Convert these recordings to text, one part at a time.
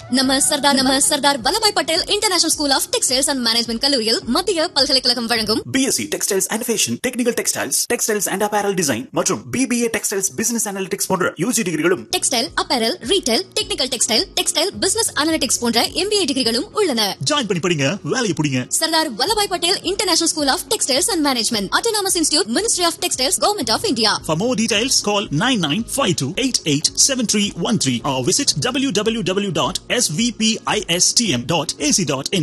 நம்ம சர்தார் நம்ம Sardar Vallabhbhai Patel international school of textiles and management கல்லூரியில் மத்திய பல்கலைக்கழகம் வழங்கும் BSc textiles and fashion technical textiles textiles and apparel design மற்றும் பிபிஏ டெக்ஸ்டைல்ஸ் பிசினஸ் அனாலிட்டிக்ஸ் போன்ற யூஜி டிகிரிகளும் textile apparel retail technical textile textile business analytics போன்ற எம்பிஏ டிகிரிகளும் உள்ளன ஜாயின் பண்ணி படிங்க வேலையை பிடிங்க Sardar Vallabhbhai Patel international school of textiles and management autonomous institute ministry of textiles government of India For more details, call 9952887313 or visit www.svpistm.ac.in.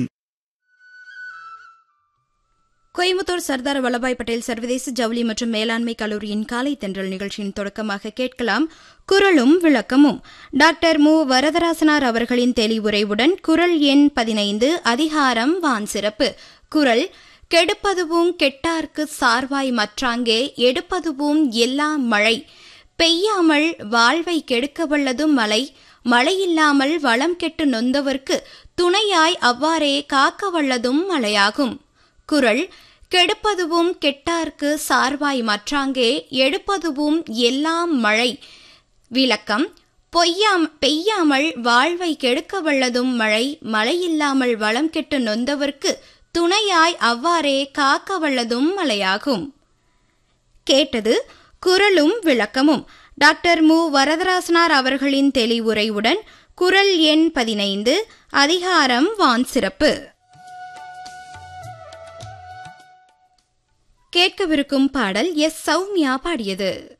Coimbatore Sardar Vallabhbhai Patel சர்வதேச ஜவுளி மற்றும் மேலாண்மை கல்லூரியின் காலை தென்றல் நிகழ்ச்சியின் தொடக்கமாக கேட்கலாம் குரலும் விளக்கமும் டாக்டர் மு வரதராசனார் அவர்களின் தெளிவுரைவுடன் குரல் எண் பதினைந்து அதிகாரம் வான் சிறப்பு குரல் கெடுப்பதுவும் கெட்டார்க்கு சார்வாய் மற்றாங்கே எடுப்பதுவும் எல்லாம் மழை பெய்யாமல் வாழ்வை கெடுக்க வல்லதும் மழை மழையில்லாமல் வளம் கெட்டு நொந்தவர்க்கு துணையாய் அவ்வாறே காக்க வல்லதும் மழையாகும் குரல் கெடுப்பதுவும் கெட்டார்க்கு சார்வாய் மற்றாங்கே எடுப்பதுவும் எல்லாம் மழை விளக்கம் பொய்யாம் பெய்யாமல் வாழ்வை கெடுக்க வல்லதும் மழை மழையில்லாமல் வளம் கெட்டு நொந்தவர்க்கு துணையாய் அவ்வாறே காக்க வல்லதும் மழையாகும் கேட்டது குரலும் விளக்கமும் டாக்டர் மு வரதராசனார் அவர்களின் தெளிவுரையுடன் குரல் எண் பதினைந்து அதிகாரம் வான் சிறப்பு கேட்கவிருக்கும் பாடல் எஸ் சௌமியா பாடியது